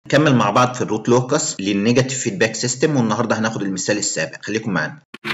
نكمل مع بعض في الروت لوكس للنيجاتيف فيدباك سيستم والنهارده هناخد المثال السابع خليكم معانا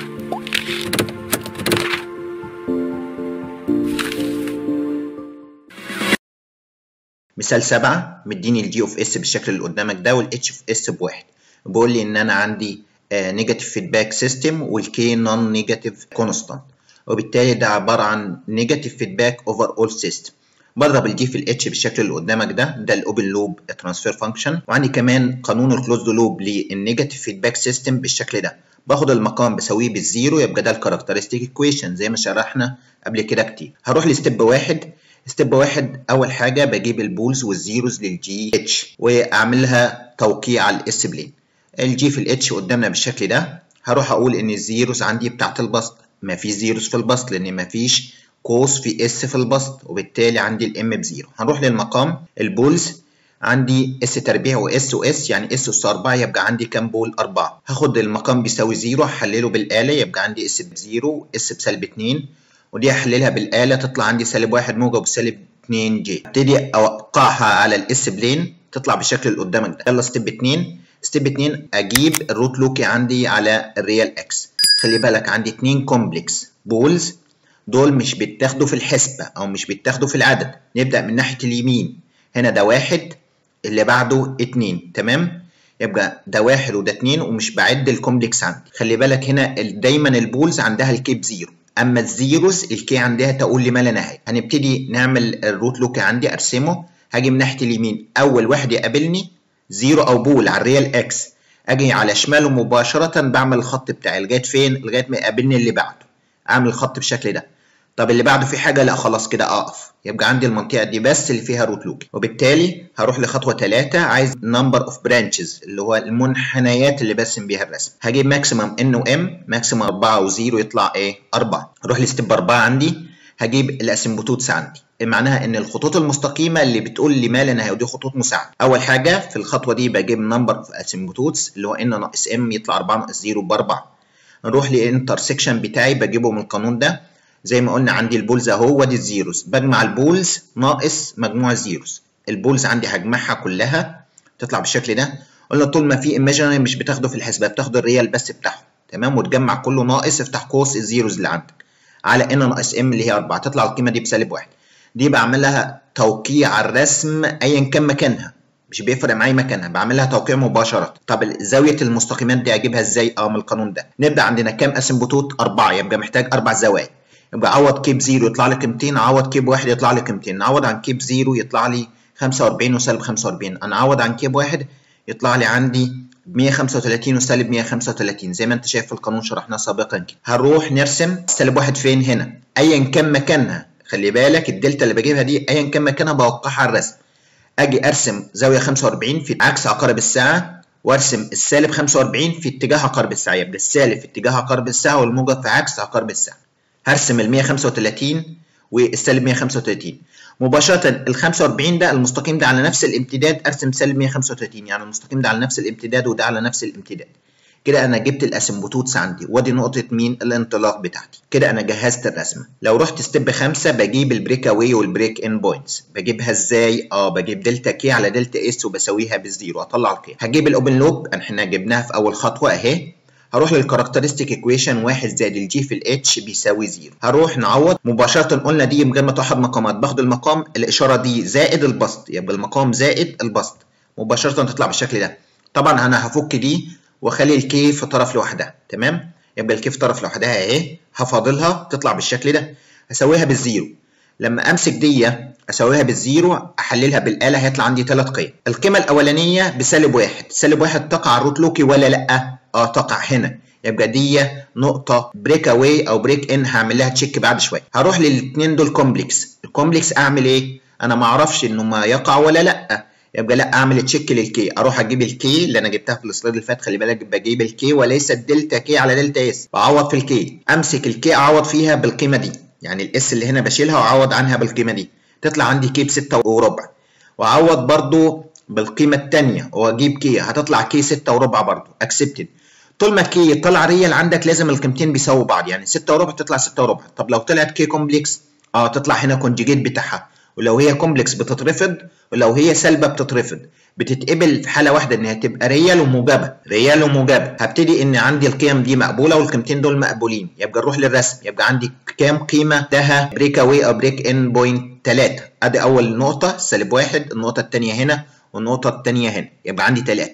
مثال سبعة مديني الجي اوف اس بالشكل اللي قدامك ده والاتش اوف اس بواحد بيقول لي ان انا عندي نيجاتيف فيدباك سيستم والكي نون نيجاتيف كونستانت وبالتالي ده عباره عن نيجاتيف فيدباك اوفر اول سيستم بضرب الجي في الاتش بالشكل اللي قدامك ده ده الاوبن لوب ترانسفير فانكشن وعندي كمان قانون الكلوزد لوب للنيجاتيف فيدباك سيستم بالشكل ده باخد المقام بساويه بالزيرو يبقى ده الكاركترستيك ايكويشن زي ما شرحنا قبل كده كتير هروح لستيب واحد ستيب واحد اول حاجه بجيب البولز والزيروز للجي اتش واعملها توقيع على الاس بلين الجي في الاتش قدامنا بالشكل ده هروح اقول ان الزيروز عندي بتاعت البسط ما في زيروز في البسط لان ما فيش قوس في اس في البسط وبالتالي عندي الام بزيرو هنروح للمقام البولز عندي اس تربيع واس واس يعني اس اس 4 يبقى عندي كام بول 4 هاخد المقام بيساوي زيرو هحلله بالاله يبقى عندي اس بزيرو اس بسالب 2 ودي احللها بالاله تطلع عندي سالب 1 موجب سالب 2 جي ابتدي اوقعها على الاس بلين تطلع بالشكل اللي قدامك ده يلا ستيب 2 ستيب 2 اجيب الروت لوكي عندي على الريال اكس خلي بالك عندي اتنين كومبلكس بولز دول مش بيتاخدوا في الحسبة أو مش بيتاخدوا في العدد نبدأ من ناحية اليمين هنا ده واحد اللي بعده اتنين تمام يبقى ده واحد وده اتنين ومش بعد الكومبلكس عندي خلي بالك هنا دايما البولز عندها الكي بزيرو أما الزيروز الكي عندها تقول لي ما لا نهاية هنبتدي نعمل الروت لوك عندي أرسمه هاجي من ناحية اليمين أول واحد يقابلني زيرو أو بول على الريال إكس أجي على شماله مباشرة بعمل الخط بتاعي لغاية فين لغاية ما يقابلني اللي بعده أعمل الخط بالشكل ده طب اللي بعده في حاجه لا خلاص كده اقف يبقى عندي المنطقه دي بس اللي فيها روت لوك وبالتالي هروح لخطوه 3 عايز نمبر اوف برانشز اللي هو المنحنيات اللي برسم بيها الرسم هجيب ماكسيمم ان وام ماكسيمم 4 و0 يطلع ايه 4 اروح لستيب 4 عندي هجيب الاسمبوتوتس عندي معناها ان الخطوط المستقيمه اللي بتقول لي ما لا نهايه ودي خطوط مساعده اول حاجه في الخطوه دي بجيب نمبر اوف اسمبوتوتس اللي هو ان ناقص ام يطلع 4 ناقص 0 ب 4 نروح للانترسكشن بتاعي بجيبه من القانون ده زي ما قلنا عندي البولز اهو وادي الزيروز بجمع البولز ناقص مجموع الزيروز البولز عندي هجمعها كلها تطلع بالشكل ده قلنا طول ما في ايماجينري مش بتاخده في الحسبه بتاخده الريال بس بتاعه تمام وتجمع كله ناقص افتح قوس الزيروز اللي عندك على ان ناقص ام اللي هي 4 تطلع القيمه دي بسالب 1 دي بعمل لها توقيع على الرسم ايا كان مكانها مش بيفرق معايا مكانها بعمل لها توقيع مباشره طب زاويه المستقيمات دي اجيبها ازاي اه من القانون ده نبدا عندنا كام اسمبوتوت 4 يبقى محتاج اربع زوايا يبقى عوض كيب زيرو يطلع لي قيمتين عوض كيب واحد يطلع لي قيمتين نعوض عن كيب زيرو يطلع لي 45 وسالب 45 انا اعوض عن كيب واحد يطلع لي عندي 135 وسالب 135 زي ما انت شايف في القانون شرحناه سابقا كده هنروح نرسم سالب واحد فين هنا ايا كان مكانها خلي بالك الدلتا اللي بجيبها دي ايا كان مكانها بوقعها على الرسم اجي ارسم زاويه 45 في عكس عقارب الساعه وارسم السالب 45 في اتجاه عقارب الساعه يبقى السالب في اتجاه عقارب الساعه والموجب في عكس عقارب الساعه هرسم ال 135 والسالب 135 مباشرة ال 45 ده المستقيم ده على نفس الامتداد ارسم سالب 135 يعني المستقيم ده على نفس الامتداد وده على نفس الامتداد كده انا جبت الاسمبوتوتس عندي وادي نقطة مين الانطلاق بتاعتي كده انا جهزت الرسمة لو رحت ستيب 5 بجيب البريك اواي والبريك ان بوينتس بجيبها ازاي اه بجيب دلتا كي على دلتا اس وبساويها بالزيرو اطلع القيم هجيب الاوبن لوب احنا جبناها في اول خطوة اهي هروح للكاركترستيك ايكويشن 1 زائد الجي في الاتش بيساوي 0 هروح نعوض مباشره قلنا دي من غير ما توحد مقامات باخد المقام الاشاره دي زائد البسط يبقى المقام زائد البسط مباشره تطلع بالشكل ده طبعا انا هفك دي واخلي الكي في طرف لوحدها تمام يبقى الكي في طرف لوحدها اهي هفاضلها تطلع بالشكل ده هساويها بالزيرو لما امسك دي اساويها بالزيرو احللها بالاله هيطلع عندي ثلاث قيم القيمه الاولانيه بسالب واحد سالب واحد تقع على الروت لوكي ولا لا اه تقع هنا يبقى دي نقطة بريك اواي او بريك ان هعمل لها تشيك بعد شوية هروح للاثنين دول كومبلكس الكومبلكس اعمل ايه انا ما اعرفش انه ما يقع ولا لا يبقى لا اعمل تشيك للكي اروح اجيب الكي اللي انا جبتها في السلايد اللي فات خلي بالك بجيب الكي وليس الدلتا كي على دلتا اس بعوض في الكي امسك الكي اعوض فيها بالقيمة دي يعني الاس اللي هنا بشيلها واعوض عنها بالقيمة دي تطلع عندي كي بستة وربع واعوض برضو بالقيمة الثانية واجيب كي هتطلع كي ستة وربع برضو اكسبتد طول ما كي طلع ريال عندك لازم القيمتين بيساووا بعض يعني 6 وربع تطلع 6 وربع طب لو طلعت كي كومبلكس اه تطلع هنا كونجيجيت بتاعها ولو هي كومبلكس بتترفض ولو هي سالبه بتترفض بتتقبل في حاله واحده ان هي تبقى ريال وموجبه ريال وموجبه هبتدي ان عندي القيم دي مقبوله والقيمتين دول مقبولين يبقى نروح للرسم يبقى عندي كام قيمه ده بريك اواي او بريك ان بوينت 3 ادي اول نقطه سالب واحد النقطه الثانيه هنا والنقطه الثانيه هنا يبقى عندي 3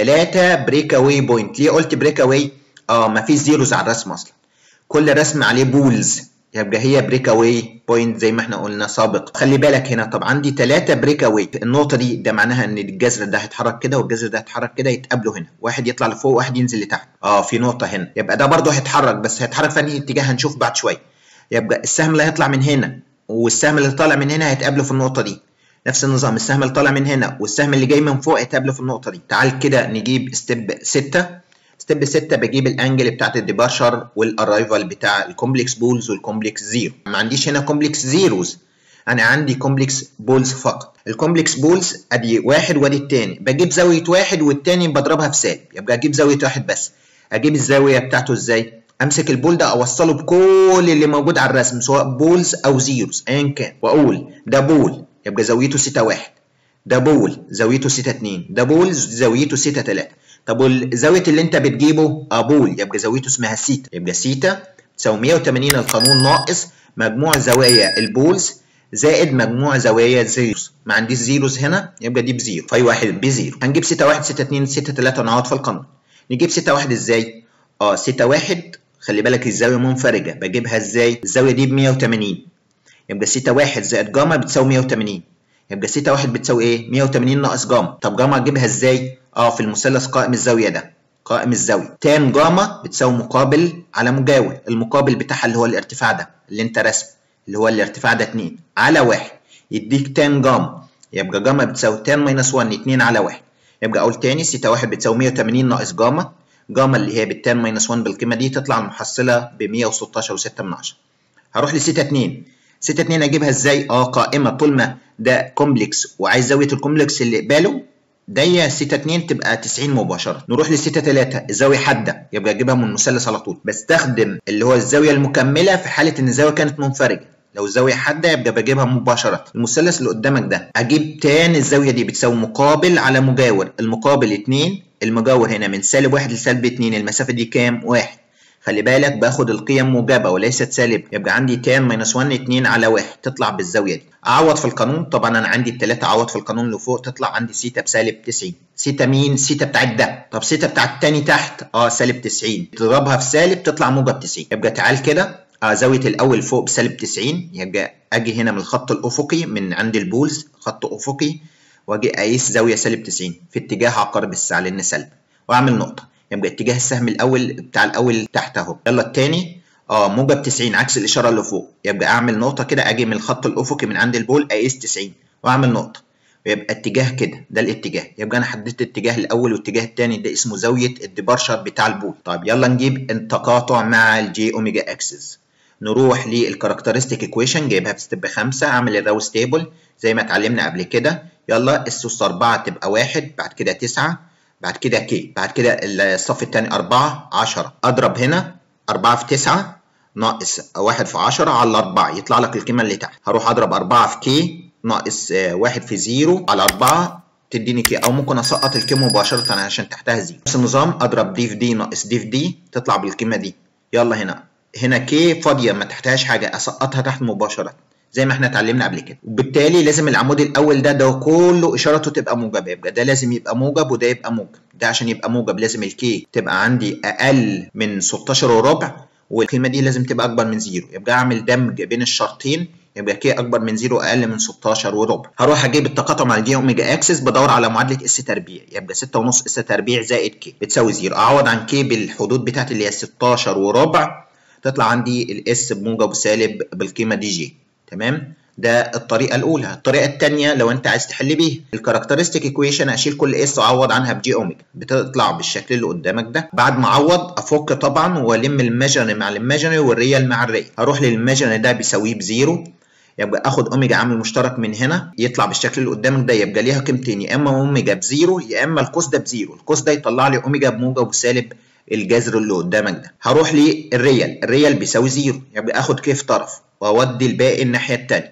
3 بريك اواي بوينت ليه قلت بريك اواي اه ما فيش زيروز على الرسم اصلا كل رسم عليه بولز يبقى هي بريك اواي بوينت زي ما احنا قلنا سابق خلي بالك هنا طب عندي 3 بريك اواي النقطه دي ده معناها ان الجذر ده هيتحرك كده والجذر ده هيتحرك كده يتقابلوا هنا واحد يطلع لفوق واحد ينزل لتحت اه في نقطه هنا يبقى ده برضه هيتحرك بس هيتحرك في انهي اتجاه هنشوف بعد شويه يبقى السهم اللي هيطلع من هنا والسهم اللي طالع من هنا هيتقابلوا في النقطه دي نفس النظام السهم اللي طالع من هنا والسهم اللي جاي من فوق هيتقابلوا في النقطه دي تعال كده نجيب ستيب 6 ستيب 6 بجيب الانجل بتاعت الديبارشر والارايفال بتاع الكومبلكس بولز والكومبلكس زيرو ما عنديش هنا كومبلكس زيروز انا عندي كومبلكس بولز فقط الكومبلكس بولز ادي واحد وادي التاني بجيب زاويه واحد والتاني بضربها في سالب يبقى اجيب زاويه واحد بس اجيب الزاويه بتاعته ازاي امسك البول ده اوصله بكل اللي موجود على الرسم سواء بولز او زيروز ايا كان واقول ده بول يبقى زاويته سيتا واحد ده بول زاويته سيتا اتنين ده بول زاويته سيتا تلاته طب والزاويه اللي انت بتجيبه ابول يبقى زاويته اسمها سيتا يبقى سيتا تساوي 180 القانون ناقص مجموع زوايا البولز زائد مجموع زوايا الزيروز ما عنديش زيروز هنا يبقى دي بزيرو فاي واحد بزيرو هنجيب سيتا واحد سيتا اتنين سيتا تلاته ونعوض في القانون نجيب سيتا واحد ازاي؟ اه سيتا واحد خلي بالك الزاويه منفرجه بجيبها ازاي؟ الزاويه دي ب 180 يبقى سيتا واحد زائد جاما بتساوي 180 يبقى سيتا واحد بتساوي ايه؟ 180 ناقص جاما طب جاما اجيبها ازاي؟ اه في المثلث قائم الزاويه ده قائم الزاويه تان جاما بتساوي مقابل على مجاور المقابل بتاعها اللي هو الارتفاع ده اللي انت رسمه اللي هو الارتفاع ده 2 على 1 يديك تان جاما يبقى جاما بتساوي تان ماينس 1 2 على 1 يبقى اقول تاني سيتا 1 بتساوي 180 ناقص جاما جاما اللي هي بالتان ماينس 1 بالقيمه دي تطلع المحصله ب 116 و6 هروح لسيتا 2 سيتا 2 اجيبها ازاي؟ اه قائمه طول ما ده كومبلكس وعايز زاويه الكومبلكس اللي قباله دي سيتا 2 تبقى 90 مباشره نروح لسيتا 3 الزاويه حاده يبقى اجيبها من المثلث على طول بستخدم اللي هو الزاويه المكمله في حاله ان الزاويه كانت منفرجه لو الزاويه حاده يبقى بجيبها مباشره المثلث اللي قدامك ده اجيب تان الزاويه دي بتساوي مقابل على مجاور المقابل 2 المجاور هنا من سالب 1 لسالب 2 المسافه دي كام 1 خلي بالك باخد القيم موجبه وليست سالب يبقى عندي تان ماينس 1 2 على 1 تطلع بالزاويه دي اعوض في القانون طبعا انا عندي الثلاثه اعوض في القانون اللي فوق تطلع عندي سيتا بسالب 90 سيتا مين سيتا بتاعت ده طب سيتا بتاعت الثاني تحت اه سالب 90 تضربها في سالب تطلع موجب 90 يبقى تعال كده آه زاويه الاول فوق بسالب 90 يبقى اجي هنا من الخط الافقي من عند البولز خط افقي واجي اقيس زاويه سالب 90 في اتجاه عقارب الساعه لان سلب واعمل نقطه يبقى اتجاه السهم الاول بتاع الاول تحت اهو يلا الثاني اه موجب 90 عكس الاشاره اللي فوق يبقى اعمل نقطه كده اجي من الخط الافقي من عند البول اقيس 90 واعمل نقطه ويبقى اتجاه كده ده الاتجاه يبقى انا حددت الاتجاه الاول والاتجاه الثاني ده اسمه زاويه الديبارشر بتاع البول طيب يلا نجيب التقاطع مع الجي اوميجا اكسس نروح للكاركترستيك ايكويشن جايبها في ستيب 5 اعمل الراوس تيبل زي ما اتعلمنا قبل كده يلا السوس 4 تبقى 1 بعد كده 9 بعد كده كي بعد كده الصف الثاني 4 10 اضرب هنا 4 في 9 ناقص 1 في 10 على 4 يطلع لك القيمه اللي تحت هروح اضرب 4 في كي ناقص 1 في 0 على 4 تديني كي او ممكن اسقط الكي مباشره عشان تحتها زيرو نفس النظام اضرب دي في دي ناقص دي في دي تطلع بالقيمه دي يلا هنا هنا كي فاضيه ما تحتهاش حاجه اسقطها تحت مباشره زي ما احنا اتعلمنا قبل كده وبالتالي لازم العمود الاول ده ده كله اشارته تبقى موجبه يبقى ده لازم يبقى موجب وده يبقى موجب ده عشان يبقى موجب لازم الكي تبقى عندي اقل من 16 وربع والقيمه دي لازم تبقى اكبر من زيرو يبقى اعمل دمج بين الشرطين يبقى كي اكبر من زيرو اقل من 16 وربع هروح اجيب التقاطع مع الجي اوميجا اكسس بدور على معادله اس تربيع يبقى 6 ونص اس تربيع زائد كي بتساوي زيرو اعوض عن كي بالحدود بتاعتي اللي هي 16 وربع تطلع عندي الاس بموجب وسالب بالقيمه دي جي تمام ده الطريقه الاولى الطريقه الثانيه لو انت عايز تحل بيها الكاركترستيك ايكويشن اشيل كل اس واعوض عنها بجي اوميجا بتطلع بالشكل اللي قدامك ده بعد ما اعوض افك طبعا والم الماجنري مع الماجنري والريال مع الريال هروح للماجنري ده بيساويه بزيرو يبقى اخد اوميجا عامل مشترك من هنا يطلع بالشكل اللي قدامك ده يبقى ليها قيمتين يا اما اوميجا بزيرو يا اما القوس ده بزيرو القوس ده يطلع لي اوميجا بموجب وسالب الجذر اللي قدامك ده هروح للريال الريال بيساوي زيرو يبقى اخد كيف طرف واودي الباقي الناحيه الثانيه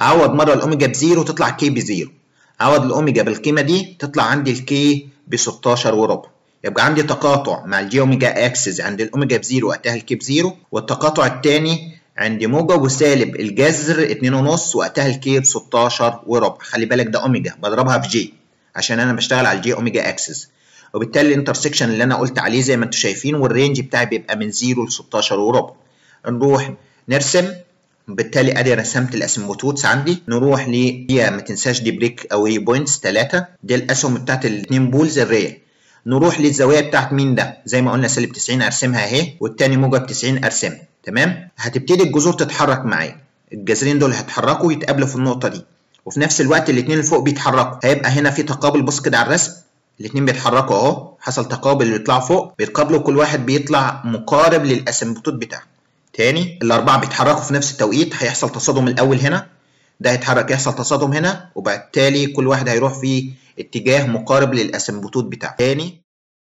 اعوض مره الاوميجا بزيرو تطلع كي بزيرو اعوض الاوميجا بالقيمه دي تطلع عندي الكي ب 16 وربع يبقى عندي تقاطع مع الجي اوميجا اكسس عند الاوميجا بزيرو وقتها الكي بزيرو والتقاطع الثاني عند موجب وسالب الجذر 2.5 وقتها الكي ب 16 وربع خلي بالك ده اوميجا بضربها في جي عشان انا بشتغل على الجي اوميجا اكسس وبالتالي الانترسكشن اللي انا قلت عليه زي ما انتم شايفين والرينج بتاعي بيبقى من 0 ل 16 وربع نروح نرسم بالتالي ادي رسمت الاسمبوتوتس عندي نروح ل هي ما تنساش دي بريك اوي بوينتس 3 دي الاسهم بتاعت الاثنين بولز الريال نروح للزاويه بتاعت مين ده زي ما قلنا سالب 90 ارسمها اهي والتاني موجب 90 ارسمها تمام هتبتدي الجذور تتحرك معايا الجذرين دول هيتحركوا ويتقابلوا في النقطه دي وفي نفس الوقت الاثنين اللي فوق بيتحركوا هيبقى هنا في تقابل بص كده على الرسم الاثنين بيتحركوا اهو حصل تقابل اللي بيطلعوا فوق بيتقابلوا كل واحد بيطلع مقارب للاسمبوتوت بتاعه تاني الاربعه بيتحركوا في نفس التوقيت هيحصل تصادم الاول هنا ده هيتحرك يحصل تصادم هنا وبالتالي كل واحد هيروح في اتجاه مقارب للاسمبوتوت بتاعه تاني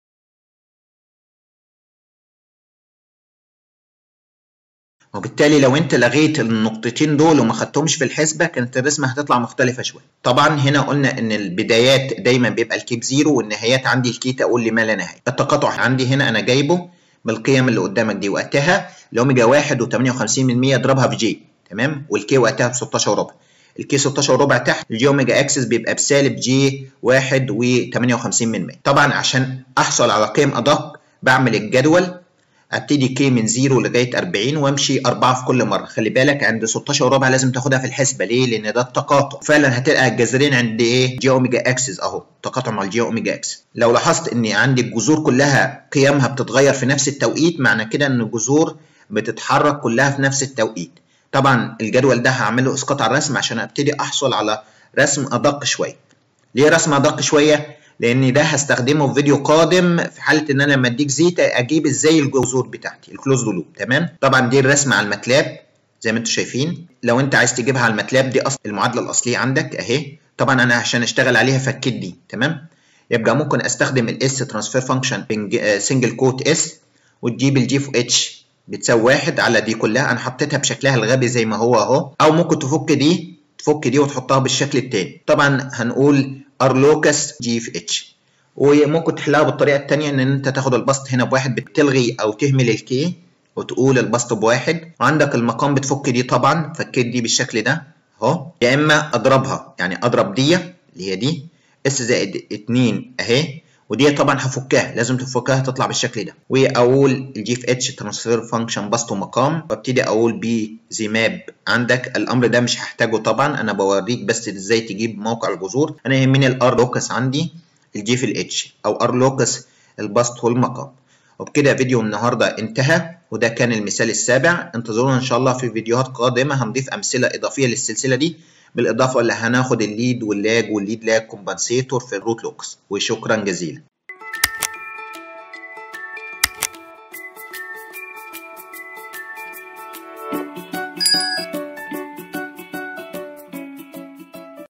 وبالتالي لو انت لغيت النقطتين دول وما خدتهمش في الحسبه كانت الرسمه هتطلع مختلفه شويه طبعا هنا قلنا ان البدايات دايما بيبقى الكي بزيرو والنهايات عندي الكي تقول لي ما لا نهايه التقاطع عندي هنا انا جايبه بالقيم اللي قدامك دي وقتها الاوميجا 1 و58 من 100 اضربها في جي تمام والكي وقتها ب 16 وربع الكي 16 وربع تحت الجي اوميجا اكسس بيبقى بسالب جي 1 و58 من 100 طبعا عشان احصل على قيم ادق بعمل الجدول ابتدي كي من 0 لغايه 40 وامشي 4 في كل مره خلي بالك عند 16 وربع لازم تاخدها في الحسبه ليه لان ده التقاطع فعلا هتلقى الجذرين عند ايه جي اوميجا اكسس اهو تقاطع مع الجي اوميجا اكسس لو لاحظت ان عندي الجذور كلها قيمها بتتغير في نفس التوقيت معنى كده ان الجذور بتتحرك كلها في نفس التوقيت طبعا الجدول ده هعمله اسقاط على الرسم عشان ابتدي احصل على رسم ادق شويه ليه رسم ادق شويه لان ده هستخدمه في فيديو قادم في حاله ان انا لما اديك زيتا اجيب ازاي الجذور بتاعتي الكلوز لوب تمام طبعا دي الرسمه على الماتلاب زي ما انتم شايفين لو انت عايز تجيبها على الماتلاب دي اصل المعادله الاصليه عندك اهي طبعا انا عشان اشتغل عليها فكيت دي تمام يبقى ممكن استخدم الاس ترانسفير فانكشن سنجل كوت اس وتجيب الجي في اتش بتساوي واحد على دي كلها انا حطيتها بشكلها الغبي زي ما هو اهو او ممكن تفك دي تفك دي وتحطها بالشكل التاني طبعا هنقول ارلوكس جي في اتش وممكن تحلها بالطريقه الثانيه ان انت تاخد البسط هنا بواحد بتلغي او تهمل الكي وتقول البسط بواحد وعندك المقام بتفك دي طبعا فكيت دي بالشكل ده اهو يا اما اضربها يعني اضرب دي اللي هي دي اس زائد 2 اهي ودي طبعا هفكها لازم تفكها تطلع بالشكل ده واقول الجي في اتش ترانسفير فانكشن بسط ومقام وابتدي اقول بي زي ماب عندك الامر ده مش هحتاجه طبعا انا بوريك بس ازاي تجيب موقع الجذور انا يهمني الار لوكس عندي الجي في الاتش او ار لوكس البسط والمقام وبكده فيديو النهارده انتهى وده كان المثال السابع انتظرونا ان شاء الله في فيديوهات قادمه هنضيف امثله اضافيه للسلسله دي بالاضافه اللي هناخد الليد واللاج والليد لاج كومبنسيتور في الروت لوكس وشكرا جزيلا